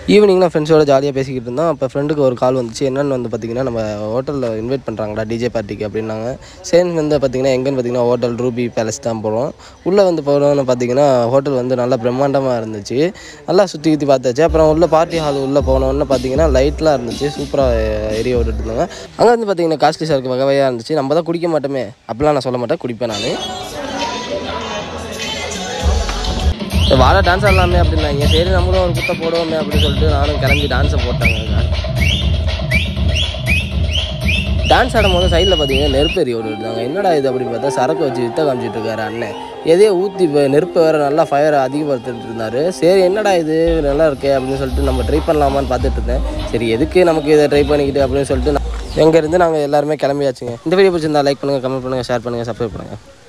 evening ஃப்ரெண்ட்ஸோட ஜாலியாக பேசிக்கிட்டு இருந்தோம் அப்போ ஃப்ரெண்டுக்கு ஒரு கால் வந்துச்சு என்னென்னு வந்து பார்த்திங்கன்னா நம்ம ஹோட்டலில் இன்வைட் பண்ணுறாங்கடா டிஜே பார்ட்டிக்கு அப்படின்னாங்க சேர்ந்து வந்து பார்த்திங்கன்னா எங்கேன்னு பார்த்தீங்கன்னா ஹோட்டல் ரூபி பேலஸ் தான் போகிறோம் உள்ளே வந்து போகிறோம்னு பார்த்தீங்கன்னா ஹோட்டல் வந்து நல்லா பிரம்மாண்டமாக இருந்துச்சு நல்லா சுற்றி சுற்றி பார்த்தாச்சு அப்புறம் உள்ள பார்ட்டி ஹால் உள்ளே போனோன்னு பார்த்தீங்கன்னா லைட்லாம் இருந்துச்சு சூப்பராக ஏரியா விட்டுட்டு இருந்தாங்க அங்கே வந்து பார்த்தீங்கன்னா காஸ்ட்லி சரக்கு வகை வகையாக இருந்துச்சு நம்ம தான் குடிக்க மாட்டோமே அப்படிலாம் நான் சொல்ல மாட்டேன் குடிப்பேன் நான் சரி, வாடா டான்ஸ் ஆடலாமே அப்படின்னாங்க சரி நம்மளும் ஒரு குத்தை போடுவோமே அப்படின்னு சொல்லிட்டு நானும் கிளம்பி டான்ஸை போட்டாங்க டான்ஸ் ஆடும்போது சைடில் பார்த்தீங்கன்னா நெருப்பு எரிய விட்டுருந்தாங்க என்னடா இது அப்படின்னு பார்த்தா சரக்கு வச்சு வித்த காமிச்சிட்டு இருக்காரு அண்ணன் எதையோ ஊற்றி இப்போ நெருப்பு வேறு நல்லா ஃபயர் அதிகப்படுத்திட்டு இருந்தாரு சரி என்னடா இது நல்லா இருக்கே அப்படின்னு சொல்லிட்டு நம்ம ட்ரை பண்ணலாமான்னு பார்த்துட்டு இருந்தேன் சரி எதுக்கு நமக்கு இதை ட்ரை பண்ணிக்கிட்டு அப்படின்னு சொல்லிட்டு நான் எங்கேருந்து நாங்கள் எல்லாருமே கிளம்பியாச்சுங்க இந்த வீடியோ பிடிச்சிருந்தா லைக் பண்ணுங்கள் கமெண்ட் பண்ணுங்கள் ஷேர் பண்ணுங்கள் சப்ஸ்கிரைப் பண்ணுங்கள்